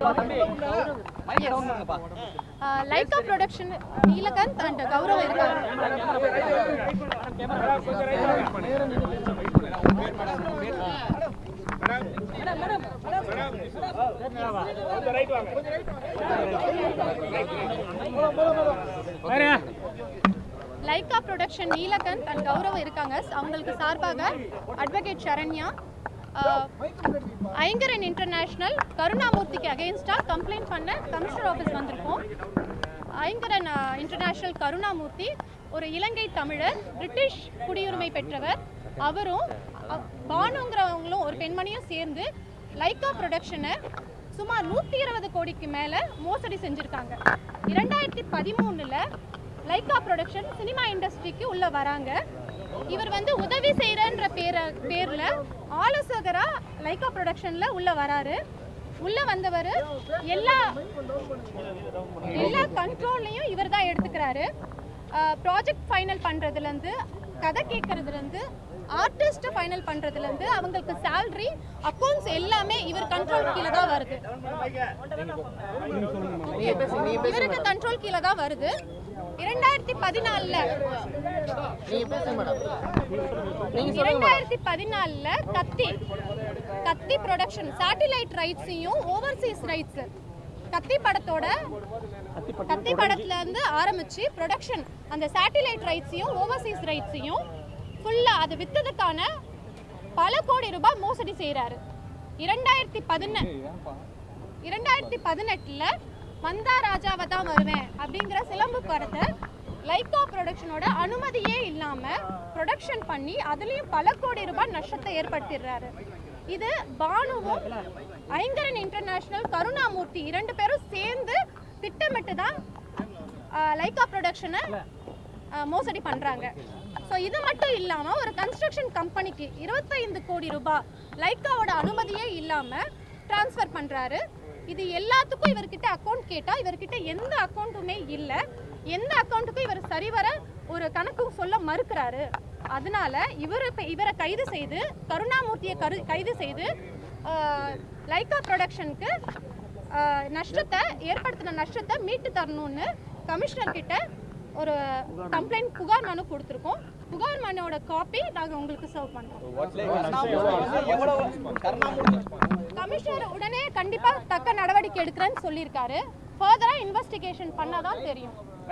Lyca production Neelakanth and Gaurav இருக்காங்க Lyca production Neelakanth and Gaurav இருக்காங்க அவங்களுக்கு சார்பாக அட்வொகேட் சரண்யா ஆஹ், ஐங்கரன் இன்டர்நேஷனல் கருணாமூர்த்திக்கு அகெயின்ஸ்டாக கம்ப்ளைண்ட் பண்ண கமிஷனர் ஆஃபீஸ் வந்திருக்கோம் ஐங்கரன் இன்டர்நேஷனல் கருணாமூர்த்தி ஒரு இலங்கை தமிழர் பிரிட்டிஷ் குடியுரிமை பெற்றவர் அவரும் அ- பானுங்கிறவங்களும் ஒரு பெண்மணியும் சேர்ந்து லைகா ப்ரொடக்ஷனை சுமார் நூற்றி இருபது கோடிக்கு மேலே மோசடி செஞ்சுருக்காங்க இரண்டாயிரத்தி பதிமூணில் லைகா ப்ரொடக்ஷன் சினிமா இண்டஸ்ட்ரிக்கு உள்ள வராங்க இவர் வந்து உதவி செய்கிறன்ற பேர பேரில் ஆலோசகராக லைகா ப்ரொடக்ஷனில் உள்ள வராரு உள்ள வந்தவர் எல்லா எல்லா கண்ட்ரோல்லையும் இவர் தான் எடுத்துக்கிறாரு ப்ராஜெக்ட் ஃபைனல் பண்ணுறதுலேருந்து கதை கேட்கறதுலேருந்து ஆர்டிஸ்ட் ஃபைனல் பண்ணுறதுலேருந்து அவங்களுக்கு சேலரி அக்கௌண்ட்ஸ் எல்லாமே இவர் கண்ட்ரோல் கீழே தான் வருது இவருக்கு கண்ட்ரோல் கீழே தான் வருது இரண்டாயிரத்தி பதினாலில் இரண்டாயிரத்தி பதினாலில் கத்தி கத்தி ப்ரொடக்ஷன் சேட்டிலைட் ரைட்ஸையும் ஓவர்சீஸ் ரைட்ஸ் கத்தி படத்தோட கத்தி படத்துல இருந்து ஆரம்பிச்சு ப்ரொடக்ஷன் அந்த சேட்டிலைட் ரைட்ஸையும் ஓவர்சீஸ் ரைட்ஸையும் ஃபுல்லா அது வித்ததுக்கான பல கோடி ரூபாய் மோசடி செய்றாரு இரண்டாயிரத்தி பதினெட்டு இரண்டாயிரத்தி பதினெட்டுல வந்தா ராஜாவை தான் வருவேன் அப்படிங்கிற சிலம்பு படத்தை லைகா ப்ரொடக்ஷனோட அனுமதியே இல்லாம ப்ரொடக்ஷன் பண்ணி அதுலயும் பல கோடி ரூபாய் நஷ்டத்தை ஏற்படுத்திடுறாரு இது பானுவும் ஐங்கரன் இன்டர்நேஷனல் கருணாமூர்த்தி இரண்டு பேரும் சேர்ந்து திட்டமிட்டு தான் லைகா ப்ரொடக்ஷனை மோசடி பண்றாங்க ஸோ இது மட்டும் இல்லாம ஒரு கன்ஸ்ட்ரக்ஷன் கம்பெனிக்கு இருபத்தைந்து கோடி ரூபாய் லைக்காவோட அனுமதியே இல்லாம ட்ரான்ஸ்ஃபர் பண்றாரு இது எல்லாத்துக்கும் இவர்கிட்ட அக்கௌண்ட் கேட்டா இவர்கிட்ட எந்த அக்கௌண்ட்டுமே இல்ல எந்த அக்கௌண்ட்டுக்கும் இவர் சரிவர ஒரு கணக்கு சொல்ல மறுக்கிறாரு அதனால இவர் இவரை கைது செய்து கருணாமூர்த்தியை கரு கைது செய்து ஆஹ், லைக்கா ப்ரொடக்ஷனுக்கு ஆஹ், நஷ்டத்தை ஏற்படுத்தின நஷ்டத்தை மீட்டு தரணும்னு கமிஷனர் கிட்ட ஒரு கம்ப்ளைண்ட் புகார் மனு கொடுத்துருக்கோம் புகார் மனுவோட காப்பி நாங்கள் உங்களுக்கு சர்வ் பண்ணுறோம் கமிஷனர் உடனே கண்டிப்பா தக்க நடவடிக்கை எடுக்கிறேன்னு சொல்லியிருக்காரு ஃபர்தரா இன்வெஸ்டிகேஷன் பண்ணாதான் தெரியும்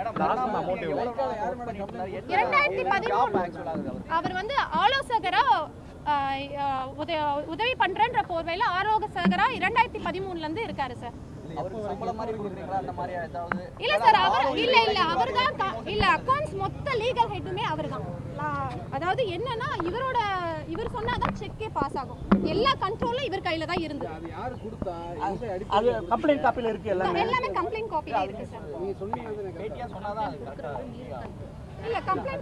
இரண்டாயிரத்தி பதிமூணு அவர் வந்து ஆலோசகரா ஆஹ், ஆஹ், உத- உதவி பண்றேன்ற போர்வையில ஆலோசகரா இரண்டாயிரத்தி பதிமூணுல இருந்து இருக்காரு சார் இல்ல சார் அவர் இல்ல இல்ல அவர்தான் கா- இல்ல அக்கவுண்ட்ஸ் மொத்த லீகல் ஹெட்டுமே அவர்தான் லா- அதாவது என்னன்னா இவரோட இவர் சொன்னாதான் செக்கே பாஸ் ஆகும் எல்லா கண்ட்ரோலும் இவர் கையில தான் இருந்தது அது யாரு கொடுத்தா எந்த அடி அது கம்ப்ளைண்ட் காப்பியில் இருக்கு எல்லாம் எல்லாமே கம்ப்ளைண்ட் காப்பில இருக்கு சார் நீ சொன்னீங்க அது எனக்கு இல்ல கம்ப்ளைண்ட்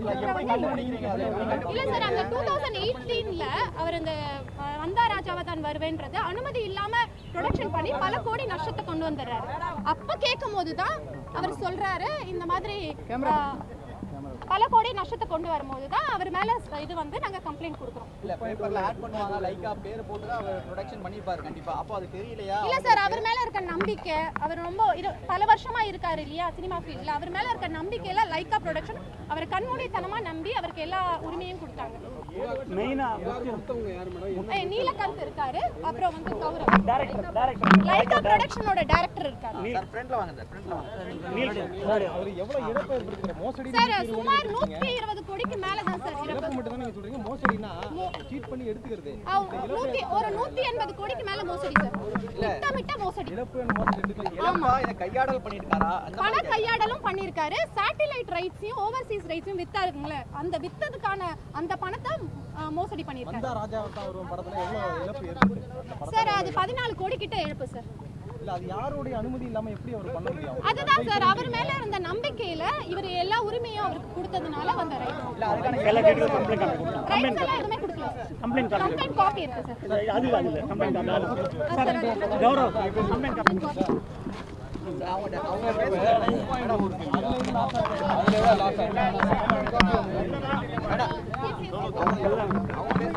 இல்ல சார் அந்த டூ தௌசண்ட் எயிட்டீன்ல அவர் இந்த அஹ், வந்தா ராஜாவா தான் வருவேன்றத அனுமதி இல்லாம ப்ரொடக்ஷன் பண்ணி பல கோடி நஷ்டத்தை கொண்டு வந்துடுறாரு அப்ப கேட்கும் போதுதான் அவர் சொல்றாரு இந்த மாதிரி அஹ், பல கோடி நஷ்டத்தை கொண்டு வரும்போது தான் அவர் மேல இது வந்து நாங்க கம்ப்ளைண்ட் கொடுக்குறோம் இல்ல பேப்பர்ல ஆட் பண்ணுவாங்க லைக்கா பேர் போட்டு தான் அவர் ப்ரொடக்ஷன் பண்ணிருப்பாரு கண்டிப்பா அப்போ அது தெரியலையா இல்ல சார் அவர் மேல இருக்க நம்பிக்கை அவர் ரொம்ப இரு- பல வருஷமா இருக்காரு இல்லையா சினிமா ஃபீல்ட்ல அவர் மேல இருக்க நம்பிக்கையில லைக்கா ப்ரொடக்ஷன் அவர் கண்மூடித்தனமா நம்பி அவருக்கு எல்லா உரிமையும் கொடுத்தாங்க மெயினாக கொடுத்தவங்க யாரு மேடம் ஏய், நீலகந்த் இருக்காரு அப்புறம் வந்து கௌரவ் டேரக்டர் டேரக்டர் லைகா ப்ரொடக்ஷனோட டைரக்டர் இருக்காரு சார் ஃப்ரண்ட்ல வாங்க சார் ஃப்ரண்ட்ல வாங்க நீல் அவர் எவ்வளவு இழப்பு ஏற்படுத்துற மோசடி சார் சுமார் நூற்றி இருபது கோடிக்கு மேல தான் சார் இழப்பு இருக்கு மட்டும் தான் நீங்க சொல்றீங்க மோசடினா சீட் பண்ணி எடுத்துக்கிறது நூத்தி ஒரு நூத்தி எண்பது கோடிக்கு மேல மோசடி சார் திட்டமிட்ட மோசடி இழப்பு and மோசடி எடுக்கிறது இளம்பா இதை கையாடல் பண்ணிருக்காரா அந்த பண கையாடலும் பண்ணிருக்காரு சேட்டிலைட் ரைட்ஸையும் ஓவர்சீஸ் ரைட்ஸையும் வித்தாருங்களே அந்த வித்ததுக்கான அந்த பணத்தை ஆ, மோசடி பண்ணிருக்காரு ராஜாவை தான் ஒரு படத்துல எவ்வளவு இழப்பு ஏற்படுது சார் அது பதினாலு கோடி கிட்ட இழப்பு சார் இல்ல அது யாருடைய அனுமதி இல்லாம எப்படி அவர் பண்ண முடியும் அதுதான் சார் அவர் மேல இருந்த நம்பிக்கையில இவர் எல்லா உரிமையும் அவருக்கு கொடுத்ததுனால வந்த ரைட் எல்லா கேட்குறது கம்ப்ளைண்ட் காப்பி கொடுத்தோம் ரைட்ஸ் எல்லாம் எதுவுமே கொடுக்கல sir complaint copy complaint copy இருக்கு சார் அது அது இல்லை கம்ப்ளைண்ட் காப்பி அது ஆ, சார் அது கௌரவ் கம்ப்ளைண்ட் காப்பி அவங்க அவங்க பேசுறாங்க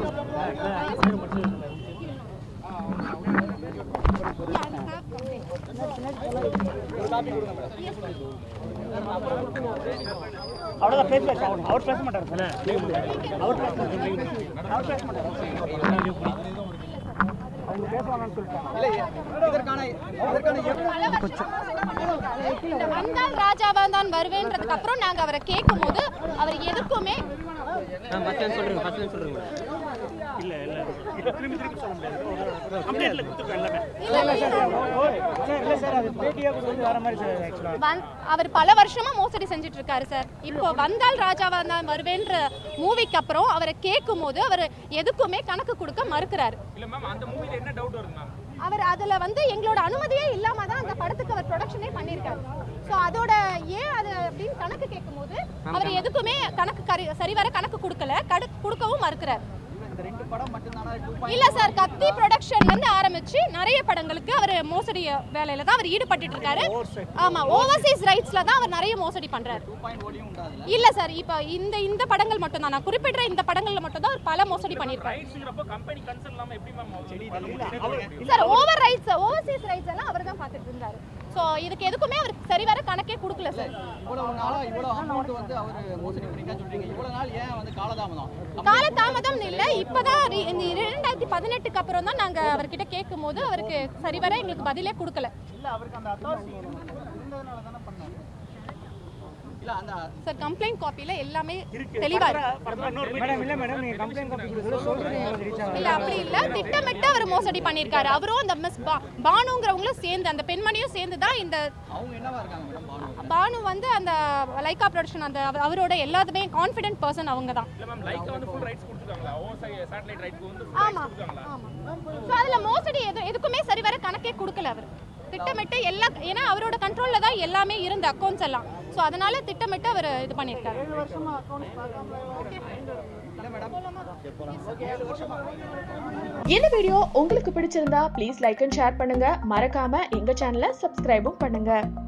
Yeah, I have complaint. அவ்வளோதான் பேச பேச அவர் அவர் பேச மாட்டார் சார் அவர் பேச மாட்டார் அவர் பேச மாட்டார் அவங்க பேசுவாங்கன்னு சொல்லிட்டாங்க இல்ல இதற்கான இதற்கான எவ்வளவு பல வருஷமா சொல்லிட்டு இந்த வந்தால் ராஜாவா தான் வருவேன்றதுக்கு அப்புறம் நாங்க அவரை கேட்கும் போது அவர் எதுக்குமே இல்ல இல்ல இது திரும்பி திரும்பி சொல்ல முடியாது கம்ப்ளைண்ட்ல கொடுத்துருக்கேன் எல்லாமே இல்ல, இல்ல, சார் இல்லை சார் அது பேட்டியாக கொடுத்து வேற மாதிரி சார் ஆக்சுவலாக வந்- அவர் பல வருஷமா மோசடி செஞ்சுட்டு இருக்காரு சார் இப்போ வந்தால் ராஜாவா தான் வருவேன்ற மூவிக்கு அப்புறம் அவரை கேட்கும் போது அவர் எதுக்குமே கணக்கு கொடுக்க மறுக்கிறாரு இல்ல மேம் அந்த மூவில என்ன டவுட் வருது மேம் அவர் அதுல வந்து எங்களோட அனுமதியே இல்லாம தான் அந்த படத்துக்கு அவர் ப்ரொடக்ஷனே பண்ணியிருக்காரு ஸோ அதோட ஏன் அது அப்படின்னு கணக்கு கேட்கும்போது அவர் எதுக்குமே கணக்கு கரி சரிவர கணக்கு கொடுக்கல கடு கொடுக்கவும் மறுக்கிறார் இந்த ரெண்டு படம் மட்டும்தானா டூ இல்ல சார் கத்தி ப்ரொடக்ஷன்ல இருந்து ஆரம்பிச்சு நிறைய படங்களுக்கு அவர் மோசடி வேலையில தான் அவர் ஈடுபட்டுட்டு இருக்காரு ஆமா ஓவர்சீஸ் ரைட்ஸ்ல தான் அவர் நிறைய மோசடி பண்றாரு டூ பாயிண்ட் ஓடியும் உண்டா அதுல இல்ல சார் இப்போ இந்த இந்த படங்கள் மட்டும் தான் நான் குறிப்பிடுற இந்த படங்கள்ல மட்டும் தான் அவர் பல மோசடி பண்ணியிருக்காரு ரைட்ஸ்ங்கிறப்ப கம்பெனி கன்சர்ன் இல்லாம எப்படி ma'am sir over rights overseas rights எல்லாம் அவர் தான் பார்த்துட்டு இருந்தாரு ஸோ இதுக்கு எதுக்குமே அவர் சரிவர கணக்கே கொடுக்கல சார் இவ்வளவு நாளா இவ்வளவு அமௌண்ட் வந்து அவர் மோசடி பண்ணிருக்கான்னு சொல்றீங்க இவ்வளவு நாள் ஏன் வந்து காலதாமதம் காலதாமதம் இல்ல இப்பதான் re- இந்த இரண்டாயிரத்தி பதினெட்டுக்கு அப்புறம் தான் நாங்க அவர்கிட்ட கேட்கும் போது அவருக்கு சரிவர எங்களுக்கு பதிலே கொடுக்கல இல்லை அவருக்கு அந்த அத்தாரிட்டி இருந்ததுனால தானே பண்ணாரு இல்ல அந்த சார் கம்ப்ளைண்ட் காப்பில எல்லாமே இருக்கு தெளிவா இருக்கு படத்துல இன்னொரு மேடம் இல்லை மேடம் நீங்கள் கம்ப்ளைண்ட் காப்பி கொடுக்குறது சொல்கிறீங்க ரீச் ஆகும் இல்ல அப்படி இல்ல திட்டமிட்டு அவர் மோசடி பண்ணியிருக்காரு அவரும் அந்த மிஸ் பா பானுங்கிறவங்களும் சேர்ந்து அந்த பெண்மணியும் சேர்ந்து தான் இந்த அவங்க என்னவா இருக்காங்க மேடம் பானு பானு வந்து அந்த லைக்கா ப்ரொடக்ஷன் அந்த அவ- அவரோட எல்லாத்துமே கான்ஃபிடென்ட் பர்சன் அவங்க தான் இல்ல மேம் லைக்கா வந்து ஃபுல் ரைட்ஸ் கொடுத்துருக்காங்களா ஓ சேட்டலைட் ரைட்ஸ்க்கு வந்து full ஆமா rights கொடுத்துருக்காங்களா ஆமா ஸோ அதுல மோசடி எது எதுக்குமே சரிவர கணக்கே கொடுக்கல அவர் திட்டமிட்டு எல்லா ஏன்னா அவரோட கண்ட்ரோல்ல தான் எல்லாமே இருந்த அக்கௌண்ட்ஸ் எல்லாம் ஸோ அதனால திட்டமிட்டு அவர் இது பண்ணியிருக்காரு இந்த வீடியோ உங்களுக்கு பிடிச்சிருந்தா ப்ளீஸ் லைக் அண்ட் ஷேர் பண்ணுங்க மறக்காம எங்க சேனலை சப்ஸ்கிரைபும் பண்ணுங்க